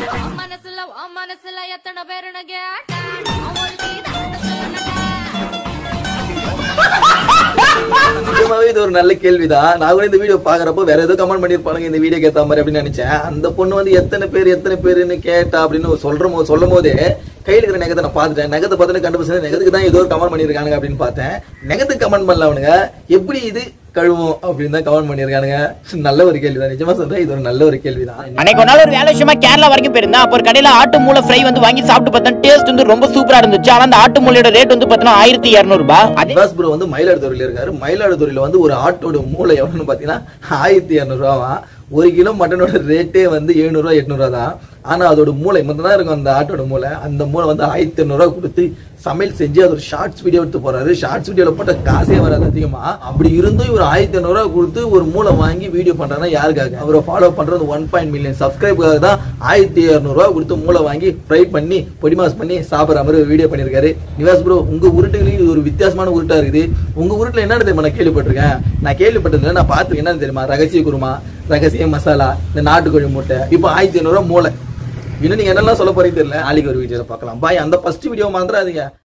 உன் மனசுல உன் மனசுல எத்தனை பேருன்னு கேட்டேன் நான் ஒருத்தி தான் சொல்லணும்டா. நிஜமாவே இது ஒரு நல்ல கேள்விதான் நான் கூட இந்த வீடியோ பாக்குறப்போ வேற ஏதோ கமெண்ட் பண்ணிருப்பாங்க இந்த வீடியோக்கு ஏத்த மாதிரி அப்படின்னு நினைச்சேன் அந்த பொண்ணு வந்து எத்தனை பேர் எத்தனை பேருன்னு கேட்டா அப்படின்னு சொல்ற போது சொல்லும் போதே கையில இருக்கிற நெகத்தை நான் பார்த்துட்டேன் நெகத்தை பார்த்து கண்டுபிடிச்சது நெகத்துக்கு தான் ஏதோ ஒரு கமெண்ட் பண்ணிருக்காங்க அப்படின்னு பார்த்தேன் நெகத்துக்கு கமெண்ட் பண்ணல அவனுங்க எப்படி இது கழுவும் அப்படின்னு தான் கமெண்ட் பண்ணிருக்கானுங்க நல்ல ஒரு கேள்விதான் நிஜமா சொல்றேன் இது ஒரு நல்ல ஒரு கேள்விதான் அன்னைக்கு ஒரு நாள் ஒரு வேலை விஷயமா கேரளா வரைக்கும் போயிருந்தேன் அப்போ ஒரு கடையில ஆட்டு மூளை ஃப்ரை வந்து வாங்கி சாப்பிட்டு பார்த்தேன் டேஸ்ட் வந்து ரொம்ப சூப்பரா இருந்துச்சு ஆனா அந்த ஆட்டு மூளையோட ரேட் வந்து பார்த்தீங்கன்னா ஆயிரத்தி இரநூறுபா அதே நிவாஸ் ப்ரோ வந்து மயிலாடுதுறையில இருக்காரு மயிலாடுதுறையில வந்து ஒரு ஆட்டோட மூளை எவ்வளவுன்னு பாத்தீங்கன்னா ஆயிரத்தி இரநூறுவா ஒரு கிலோ மட்டனோட ரேட்டே வந்து எழுநூறுவா எட்நூறுவா தான் ஆனா அதோட மூளை மட்டும் தான் இருக்கும் அந்த ஆட்டோட மூளை அந்த மூளை வந்து ஆயிரத்தி இரநூறுவா கொடுத்து சமையல் செஞ்சு அது ஒரு ஷார்ட்ஸ் வீடியோ எடுத்து போறாரு ஷார்ட்ஸ் வீடியோல போட்ட காசே வராது அதிகமா அப்படி இருந்தும் இவர் ஆயிரத்தி இரநூறுவா கொடுத்து ஒரு மூளை வாங்கி வீடியோ பண்றாருன்னா யாருக்காக அவரை ஃபாலோ பண்றது ஒன் பாயிண்ட் மில்லியன் சப்ஸ்கிரைபுக்காக தான் ஆயிரத்தி இரநூறுவா கொடுத்து மூளை வாங்கி ஃப்ரை பண்ணி பொடி மாஸ் பண்ணி சாப்பிட்ற மாதிரி ஒரு வீடியோ பண்ணியிருக்காரு நிவாஸ் ப்ரோ உங்க உருட்டுகளில் இது ஒரு வித்தியாசமான உருட்டா இருக்குது உங்க உருட்டுல என்னன்னு தெரியுமா நான் கேள்விப்பட்டிருக்கேன் நான் கேள்விப்பட்டதுல நான் பார்த்துருக்கேன் என்னன்னு தெரியுமா ரகசிய குருமா ரகசிய மசாலா இந்த நாட்டுக்கோழி முட்டை இப்போ ஆயிரத்தி ஐநூறுரூவா மூளை இன்னும் நீங்க என்னெல்லாம் சொல்ல போறீங்க தெரியல நாளைக்கு ஒரு வீடியோல பார்க்கலாம் பாய் அந்த ஃபர்ஸ்ட் வீடியோ மறந்துடாதீங்க